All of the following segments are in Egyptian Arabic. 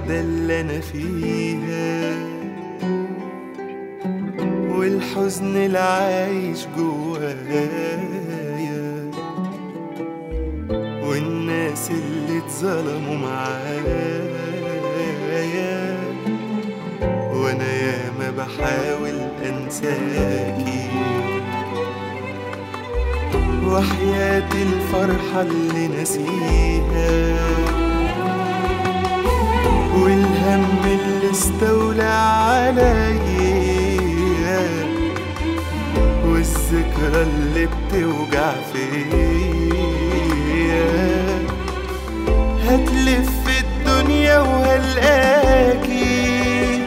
الوحدة اللي أنا فيها والحزن العايش جوايا والناس اللي اتظلموا معايا وانا ياما بحاول انساكي وحياة الفرحة اللي نسيها والهم اللي استولى عليا والذكرى اللي بتوجع فيا هتلف الدنيا وهلقاكي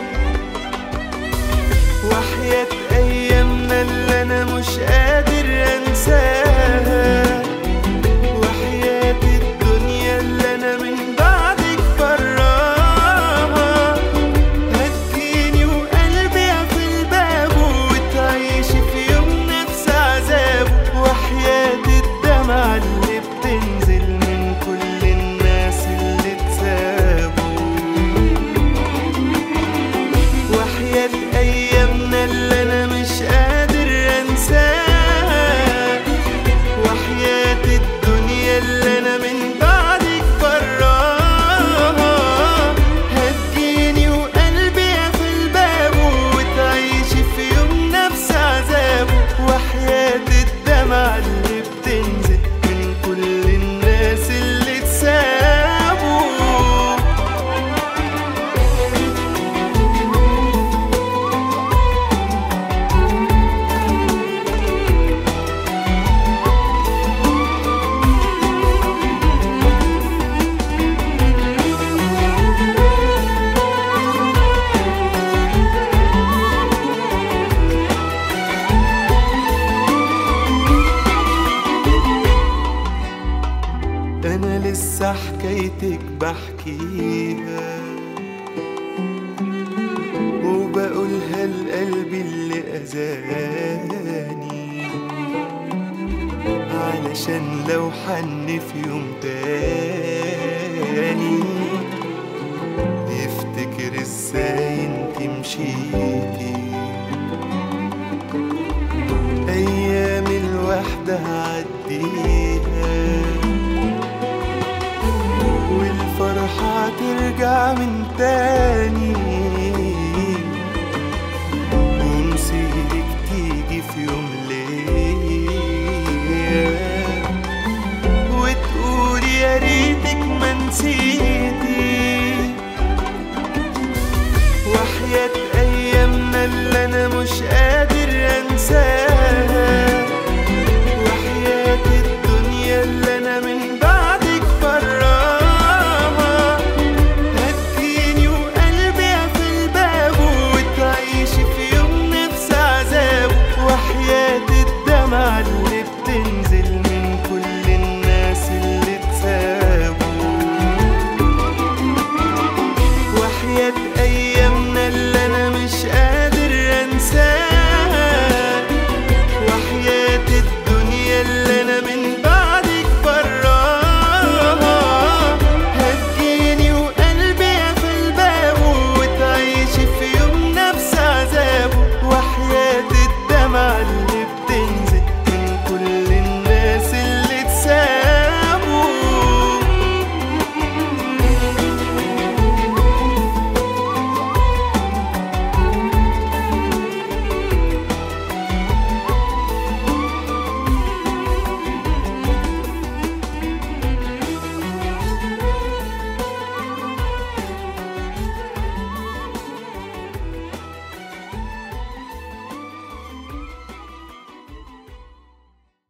وحياة أيامنا اللي أنا مش قادر أنساها وحياة الدنيا اللي أنا من بعدك براها هتجيني وقلبي في الباب وتعيشي في يوم نفس عذابه وحياة الدمع اللي بتنزل من كل الناس اللي اتسابوا وحياة أيامنا اللي أنا مش قادر أنساها وحياة الدنيا اللي أنا من بعدك براها هتجيني وقلبي في الباب وتعيشي في يوم نفس عذابه وحياة الدمع اللي بتنزل من كل الناس اللي اتسابوا انا لسه حكايتك بحكيها وبقولها لقلبي اللي اذاني علشان لو حن في يوم تاني يفتكر ازاي انت مشيتي ايام الوحدة هعديها والفرحة ترجع من تاني